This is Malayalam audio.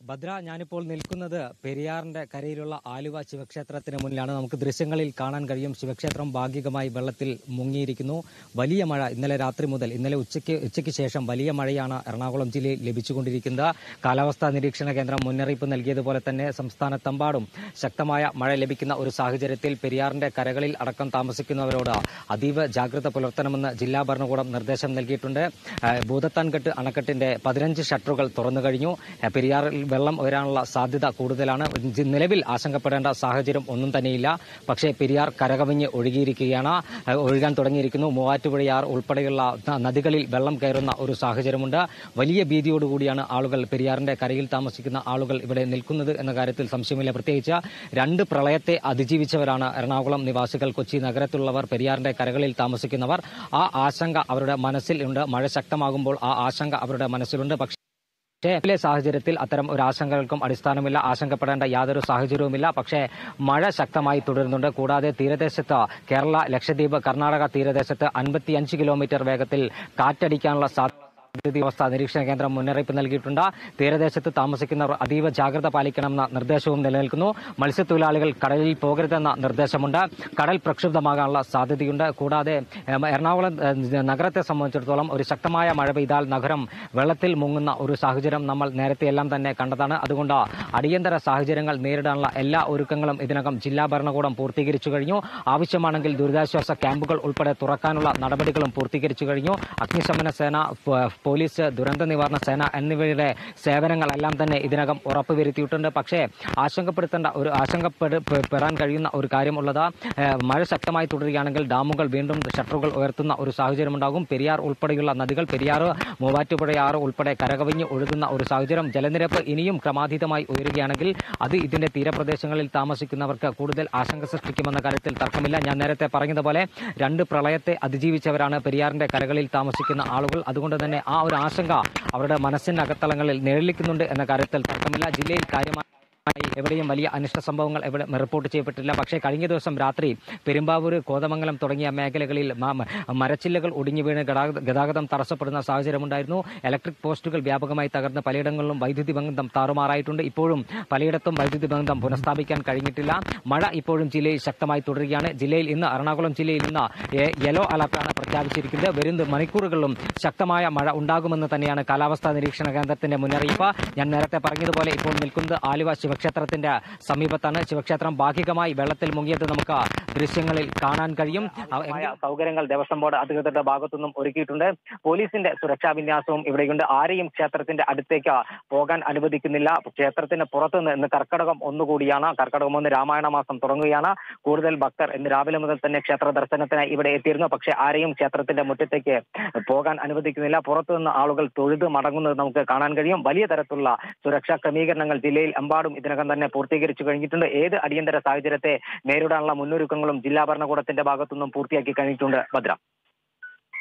ഭദ്ര ഞാനിപ്പോൾ നിൽക്കുന്നത് പെരിയാറിന്റെ കരയിലുള്ള ആലുവ ശിവക്ഷേത്രത്തിന് മുന്നിലാണ് നമുക്ക് ദൃശ്യങ്ങളിൽ കാണാൻ കഴിയും ശിവക്ഷേത്രം ഭാഗികമായി വെള്ളത്തിൽ മുങ്ങിയിരിക്കുന്നു വലിയ മഴ ഇന്നലെ രാത്രി മുതൽ ഇന്നലെ ഉച്ചയ്ക്ക് ഉച്ചയ്ക്ക് ശേഷം വലിയ മഴയാണ് എറണാകുളം ജില്ലയിൽ ലഭിച്ചുകൊണ്ടിരിക്കുന്നത് കാലാവസ്ഥാ നിരീക്ഷണ കേന്ദ്രം മുന്നറിയിപ്പ് നൽകിയതുപോലെ തന്നെ സംസ്ഥാനത്തെമ്പാടും ശക്തമായ മഴ ലഭിക്കുന്ന ഒരു സാഹചര്യത്തിൽ പെരിയാറിന്റെ കരകളിൽ അടക്കം താമസിക്കുന്നവരോട് അതീവ ജാഗ്രത പുലർത്തണമെന്ന് ജില്ലാ ഭരണകൂടം നിർദ്ദേശം നൽകിയിട്ടുണ്ട് ഏഹ് ഭൂതത്താൻകെട്ട് അണക്കെട്ടിന്റെ പതിനഞ്ച് ഷട്ടറുകൾ തുറന്നു കഴിഞ്ഞു ഏഹ് പെരിയാറിൽ വെള്ളം ഉയരാനുള്ള സാധ്യത കൂടുതലാണ് ജി- നിലവിൽ ആശങ്കപ്പെടേണ്ട സാഹചര്യം ഒന്നും തന്നെയില്ല പക്ഷേ പെരിയാർ കരകവിഞ്ഞ് ഒഴുകിയിരിക്കുകയാണ് ഏഹ് ഒഴുകാൻ തുടങ്ങിയിരിക്കുന്നു മൂവാറ്റുപുഴയാർ ഉൾപ്പെടെയുള്ള ന- നദികളിൽ വെള്ളം കയറുന്ന ഒരു സാഹചര്യമുണ്ട് വലിയ ഭീതിയോടുകൂടിയാണ് ആളുകൾ പെരിയാറിന്റെ കരയിൽ താമസിക്കുന്ന ആളുകൾ ഇവിടെ നിൽക്കുന്നത് എന്ന കാര്യത്തിൽ സംശയമില്ല പ്രത്യേകിച്ച് രണ്ട് പ്രളയത്തെ അതിജീവിച്ചവരാണ് എറണാകുളം നിവാസികൾ കൊച്ചി നഗരത്തിലുള്ളവർ പെരിയാറിന്റെ കരകളിൽ താമസിക്കുന്നവർ ആ ആശങ്ക അവരുടെ മനസ്സിലുണ്ട് മഴ ശക്തമാകുമ്പോൾ ആ ആശങ്ക അവരുടെ മനസ്സിലുണ്ട് പക്ഷേ പക്ഷേ സാഹചര്യത്തിൽ അത്തരം ഒരു ആശങ്കകൾക്കും അടിസ്ഥാനമില്ല ആശങ്കപ്പെടേണ്ട യാതൊരു സാഹചര്യവുമില്ല പക്ഷേ മഴ ശക്തമായി തുടരുന്നുണ്ട് കൂടാതെ തീരദേശത്ത് കേരള ലക്ഷദ്വീപ് കർണാടക തീരദേശത്ത് അൻപത്തിയഞ്ച് കിലോമീറ്റർ വേഗത്തിൽ കാറ്റടിക്കാനുള്ള സാധ്യത അവസ്ഥ നിരീക്ഷണ കേന്ദ്രം മുന്നറിയിപ്പ് നൽകിയിട്ടുണ്ട് തീരദേശത്ത് താമസിക്കുന്നവർ അതീവ ജാഗ്രത പാലിക്കണമെന്ന നിർദ്ദേശവും നിലനിൽക്കുന്നു മത്സ്യത്തൊഴിലാളികൾ കടലിൽ പോകരുതെന്ന നിർദ്ദേശമുണ്ട് കടൽ പ്രക്ഷുബ്ധമാകാനുള്ള സാധ്യതയുണ്ട് കൂടാതെ ഏം, എറണാകുളം ഏ, നഗരത്തെ സംബന്ധിച്ചിടത്തോളം ഒരു ശക്തമായ മഴ പെയ്താൽ നഗരം വെള്ളത്തിൽ മുങ്ങുന്ന ഒരു സാഹചര്യം നമ്മൾ നേരത്തെ എല്ലാം തന്നെ കണ്ടതാണ് അതുകൊണ്ട് അടിയന്തര സാഹചര്യങ്ങൾ നേരിടാനുള്ള എല്ലാ ഒരുക്കങ്ങളും ഇതിനകം ജില്ലാ ഭരണകൂടം പൂർത്തീകരിച്ചു കഴിഞ്ഞു ആവശ്യമാണെങ്കിൽ ദുരിതാശ്വാസ ക്യാമ്പുകൾ ഉൾപ്പെടെ തുറക്കാനുള്ള നടപടികളും പൂർത്തീകരിച്ചു കഴിഞ്ഞു അഗ്നിശമന സേന പ- പോലീസ് ദുരന്ത നിവാരണ സേന എന്നിവയുടെ സേവനങ്ങളെല്ലാം തന്നെ ഇതിനകം ഉറപ്പുവരുത്തിയിട്ടുണ്ട് പക്ഷേ ആശങ്കപ്പെടുത്തേണ്ട ഒരു ആശങ്കപ്പെടാൻ കഴിയുന്ന ഒരു കാര്യമുള്ളത് ഏഹ്, മഴ ശക്തമായി തുടരുകയാണെങ്കിൽ ഡാമുകൾ വീണ്ടും ഷട്ടറുകൾ ഉയർത്തുന്ന ഒരു സാഹചര്യമുണ്ടാകും പെരിയാർ ഉൾപ്പെടെയുള്ള നദികൾ പെരിയാർ മൂവാറ്റുപുഴയാറ് ഉൾപ്പെടെ കരകവിഞ്ഞ് ഒഴുകുന്ന ഒരു സാഹചര്യം ജലനിരപ്പ് ഇനിയും ക്രമാതീതമായി ഉയരുകയാണെങ്കിൽ അത് ഇതിന്റെ തീരപ്രദേശങ്ങളിൽ താമസിക്കുന്നവർക്ക് കൂടുതൽ ആശങ്ക സൃഷ്ടിക്കുമെന്ന കാര്യത്തിൽ തർക്കമില്ല ഞാൻ നേരത്തെ പറഞ്ഞതുപോലെ രണ്ട് പ്രളയത്തെ അതിജീവിച്ചവരാണ് പെരിയാറിന്റെ കരകളിൽ താമസിക്കുന്ന ആളുകൾ അതുകൊണ്ട് തന്നെ ആ ഒരു ആശങ്ക അവരുടെ മനസ്സിന്റെ അകത്തളങ്ങളിൽ നിഴലിക്കുന്നുണ്ട് എന്ന കാര്യത്തിൽ തർക്കമില്ല ജില്ലയിൽ കാര്യമായി എവിടെയും വലിയ അനിഷ്ട സംഭവങ്ങൾ എവിടെ റിപ്പോർട്ട് ചെയ്യപ്പെട്ടില്ല പക്ഷേ കഴിഞ്ഞ ദിവസം രാത്രി പെരുമ്പാവൂർ കോതമംഗലം തുടങ്ങിയ മേഖലകളിൽ മ- മ- മരച്ചില്ലകൾ ഒടിഞ്ഞു വീണ് ഗതാഗത- ഗതാഗതം തടസ്സപ്പെടുന്ന സാഹചര്യമുണ്ടായിരുന്നു ഇലക്ട്രിക് പോസ്റ്റുകൾ വ്യാപകമായി തകർന്ന് പലയിടങ്ങളിലും വൈദ്യുതി ബന്ധം താറുമാറായിട്ടുണ്ട് ഇപ്പോഴും പലയിടത്തും വൈദ്യുതി ബന്ധം പുനഃസ്ഥാപിക്കാൻ കഴിഞ്ഞിട്ടില്ല മഴ ഇപ്പോഴും ജില്ലയിൽ ശക്തമായി തുടരുകയാണ് ജില്ലയിൽ ഇന്ന് എറണാകുളം ജില്ലയിൽ ഇന്ന് യെ- യെല്ലോ അലർട്ടാണ് പ്രഖ്യാപിച്ചിരിക്കുന്നത് വരും മണിക്കൂറുകളിലും ശക്തമായ മഴ ഉണ്ടാകുമെന്ന് തന്നെയാണ് കാലാവസ്ഥാ നിരീക്ഷണ കേന്ദ്രത്തിന്റെ മുന്നറിയിപ്പ് ഞാൻ നേരത്തെ പറഞ്ഞതുപോലെ ഇപ്പോൾ നിൽക്കുന്നത് ആലുവ ശിവക്ഷേത്രത്തിന്റെ സമീപത്താണ് ശിവക്ഷേത്രം ഭാഗികമായി വെള്ളത്തിൽ മുങ്ങിയത് നമുക്ക് ദൃശ്യങ്ങളിൽ കാണാൻ കഴിയും അവ- എങ്കിൽ സൗകര്യങ്ങൾ ദേവസ്വം ബോർഡ് അധികൃതരുടെ ഭാഗത്തുനിന്നും ഒരുക്കിയിട്ടുണ്ട് പോലീസിന്റെ സുരക്ഷാ വിന്യാസവും ഇവിടെയുണ്ട് ആരെയും ക്ഷേത്രത്തിന്റെ അടുത്തേക്ക് പോകാൻ അനുവദിക്കുന്നില്ല ക്ഷേത്രത്തിന് പുറത്ത് നിന്ന് ഇന്ന് കർക്കടകം ഒന്നുകൂടിയാണ് കർക്കടകം ഒന്ന് രാമായണ മാസം തുടങ്ങുകയാണ് കൂടുതൽ ഭക്തർ ഇന്ന് രാവിലെ മുതൽ തന്നെ ക്ഷേത്ര ദർശനത്തിനായി ഇവിടെ എത്തിയിരുന്നു പക്ഷേ ആരെയും ക്ഷേത്രത്തിന്റെ മുറ്റത്തേക്ക് പോകാൻ അനുവദിക്കുന്നില്ല പുറത്തു നിന്ന് ആളുകൾ തൊഴുത് മടങ്ങുന്നത് നമുക്ക് കാണാൻ കഴിയും വലിയ തരത്തിലുള്ള സുരക്ഷാ ക്രമീകരണങ്ങൾ ജില്ലയിൽ എമ്പാടും ഇതിനകം തന്നെ പൂർത്തീകരിച്ചു കഴിഞ്ഞിട്ടുണ്ട് ഏത് അടിയന്തര സാഹചര്യത്തെ നേരിടാനുള്ള മുന്നൊരുക്കങ്ങളും ജില്ലാ ഭരണകൂടത്തിന്റെ ഭാഗത്തുനിന്നും പൂർത്തിയാക്കി കഴിഞ്ഞിട്ടുണ്ട് ഭദ്ര